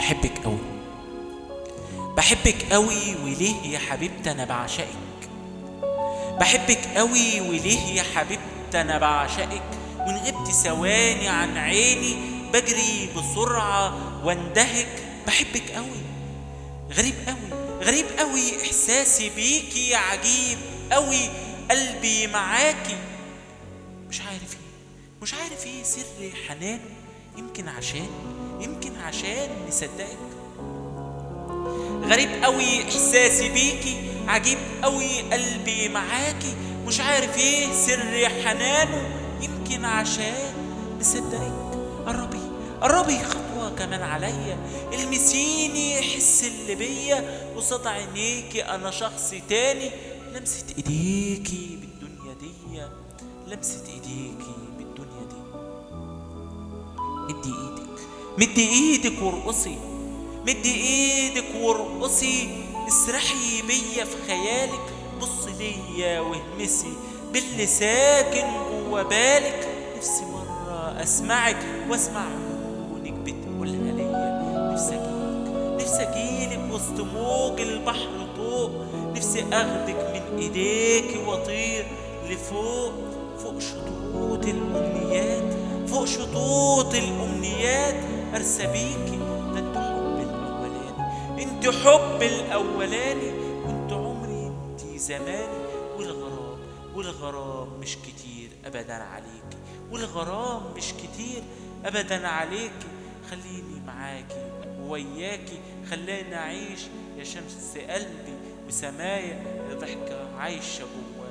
بحبك قوي بحبك قوي وليه يا حبيبتي انا بعشقك بحبك قوي وليه يا حبيبتي انا بعشقك وان غبت ثواني عن عيني بجري بسرعة واندهك بحبك قوي غريب قوي غريب قوي احساسي بيكي عجيب قوي قلبي معاكي مش عارف ايه مش عارف ايه سر حنان يمكن عشان يمكن عشان نصدقك غريب قوي احساسي بيكي عجيب قوي قلبي معاكي مش عارف ايه سر حنانه يمكن عشان نصدقك قربي قربي خطوة كمان عليا المسيني حس اللي بيا قصاد عينيكي انا شخص تاني لمسة ايديكي بالدنيا دي لمسة ايديكي بالدنيا دي مدي ايدك مدي ايدك وارقصي مدي ايدك وارقصي اسرحي بيا في خيالك بص ليا واهمسي باللي ساكن جوا بالك نفسي مرة اسمعك واسمع عيونك بتقولها ليا نفسي اجيلك نفسي اجيلك وسط موج البحر طوق نفسي اخدك من ايديكي واطير لفوق فوق شطوط الامنيات فوق شطوط الامنيات ارسى بيكي ده انت حب الاولاني انت حب الاولاني وانت عمري انت زماني والغرام والغرام مش كتير ابدا عليكي والغرام مش كتير ابدا عليكي خليني معاكي ووياكي خلاني اعيش يا شمس قلبي وسمايا ضحكة عايشة جوا